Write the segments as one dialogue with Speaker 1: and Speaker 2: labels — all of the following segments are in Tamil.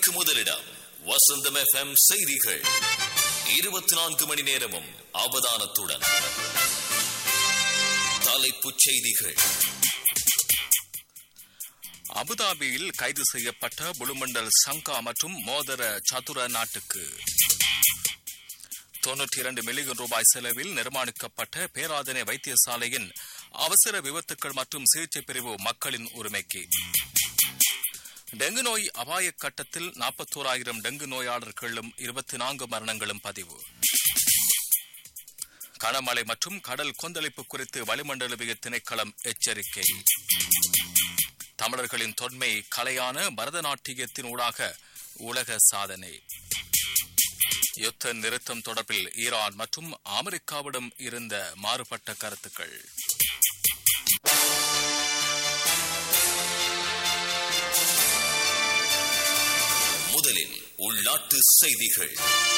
Speaker 1: மணிக்கு முதலிடம் வசந்தம் எஃப்எம் செய்திகள் இருபத்தி நான்கு மணி நேரமும் அவதானத்துடன் தலைப்புச் செய்திகள்
Speaker 2: அபுதாபியில் கைது செய்யப்பட்ட புலுமண்டல் சங்கா மற்றும் மோதர சதுர நாட்டுக்கு தொன்னூற்றி இரண்டு மில்லியன் ரூபாய் செலவில் நிர்மாணிக்கப்பட்ட பேராதனை வைத்தியசாலையின் அவசர விபத்துக்கள் மற்றும் சிகிச்சை பிரிவு மக்களின் உரிமைக்கு டெங்கு நோய் அபாய கட்டத்தில் நாற்பத்தோராயிரம் டெங்கு நோயாளர்களும் இருபத்தி நான்கு மரணங்களும் பதிவு கனமழை மற்றும் கடல் கொந்தளிப்பு குறித்து வளிமண்டலவிய திணைக்களம் எச்சரிக்கை தமிழர்களின் தொன்மை கலையான பரதநாட்டியத்தின் ஊடாக உலக சாதனை யுத்த நிறுத்தம் தொடர்பில் ஈரான் மற்றும் அமெரிக்காவிடம் இருந்த மாறுபட்ட கருத்துக்கள்
Speaker 1: முதலில் உள்நாட்டு செய்திகள்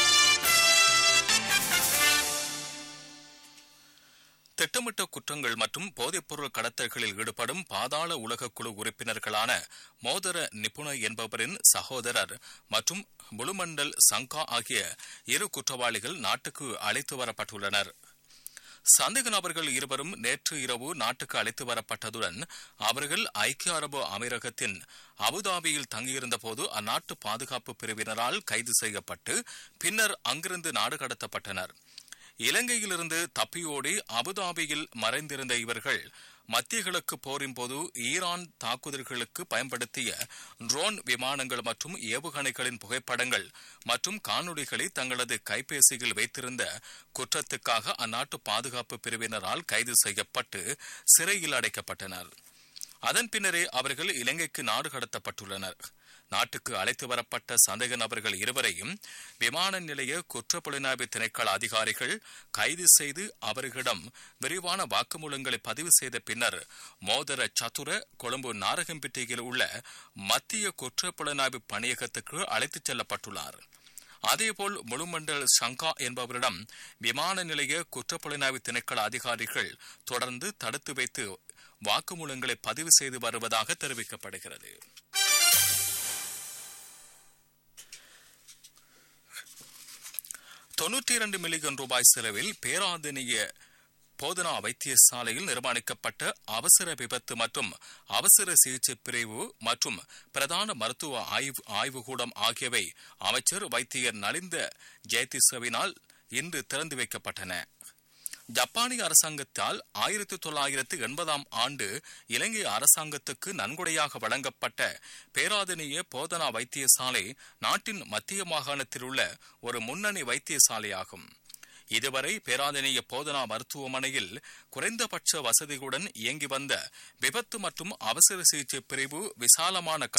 Speaker 2: திட்டமிட்ட குற்றங்கள் மற்றும் போதைப்பொருள் கடத்தல்களில் ஈடுபடும் பாதாள உலக குழு உறுப்பினர்களான மோதர நிபுண என்பவரின் சகோதரர் மற்றும் புலுமண்டல் சங்கா ஆகிய இரு குற்றவாளிகள் நாட்டுக்கு அழைத்து வரப்பட்டுள்ளனர் சந்தேக நபர்கள் இருவரும் நேற்று இரவு நாட்டுக்கு அழைத்து வரப்பட்டதுடன் அவர்கள் ஐக்கிய அரபு அமீரகத்தின் அபுதாபியில் தங்கியிருந்த போது அந்நாட்டு பாதுகாப்பு பிரிவினரால் கைது செய்யப்பட்டு பின்னர் அங்கிருந்து நாடு கடத்தப்பட்டனர் இலங்கையிலிருந்து தப்பியோடி அபுதாபியில் மறைந்திருந்த இவர்கள் மத்திய கிழக்கு போரின் போது ஈரான் தாக்குதல்களுக்கு பயன்படுத்திய ட்ரோன் விமானங்கள் மற்றும் ஏவுகணைகளின் புகைப்படங்கள் மற்றும் காணொளிகளை தங்களது கைபேசியில் வைத்திருந்த குற்றத்துக்காக அந்நாட்டு பாதுகாப்பு பிரிவினரால் கைது செய்யப்பட்டு சிறையில் அடைக்கப்பட்டனர் அதன் பின்னரே அவர்கள் இலங்கைக்கு நாடு கடத்தப்பட்டுள்ளனர் நாட்டுக்கு அழைத்து வரப்பட்ட சந்தேக நபர்கள் இருவரையும் விமான நிலைய குற்றப்புலனாய்வு திணைக்கள அதிகாரிகள் கைது செய்து அவர்களிடம் விரிவான வாக்குமூலங்களை பதிவு செய்த பின்னர் மோதர சதுர கொழும்பு நாரகம்பிட்டியில் உள்ள மத்திய குற்றப்புலனாய்வு பணியகத்துக்கு அழைத்துச் செல்லப்பட்டுள்ளார் அதேபோல் முழுமண்டல் சங்கா என்பவரிடம் விமான நிலைய குற்றப்புலனாய்வு திணைக்கள அதிகாரிகள் தொடர்ந்து தடுத்து வைத்து வாக்குமூலங்களை பதிவு செய்து வருவதாக தெரிவிக்கப்படுகிறது தொன்னூற்றி இரண்டு மில்லியன் ரூபாய் செலவில் பேராதனிய போதனா வைத்தியசாலையில் நிர்மாணிக்கப்பட்ட அவசர விபத்து மற்றும் அவசர சிகிச்சை பிரிவு மற்றும் பிரதான மருத்துவ ஆய்வு ஆய்வுகூடம் ஆகியவை அமைச்சர் வைத்தியர் நலிந்த ஜெயதிசவினால் இன்று திறந்து வைக்கப்பட்டன ஜப்பானிய அரசாங்கத்தால் ஆயிரத்தி தொள்ளாயிரத்து எண்பதாம் ஆண்டு இலங்கை அரசாங்கத்துக்கு நன்கொடையாக வழங்கப்பட்ட பேராதனிய போதனா வைத்தியசாலை நாட்டின் மத்திய மாகாணத்தில் உள்ள ஒரு முன்னணி வைத்தியசாலையாகும் இதுவரை பேராதனிய போதனா மருத்துவமனையில் குறைந்தபட்ச வசதிகளுடன் இயங்கி வந்த விபத்து மற்றும் அவசர சிகிச்சை பிரிவு விசாலமான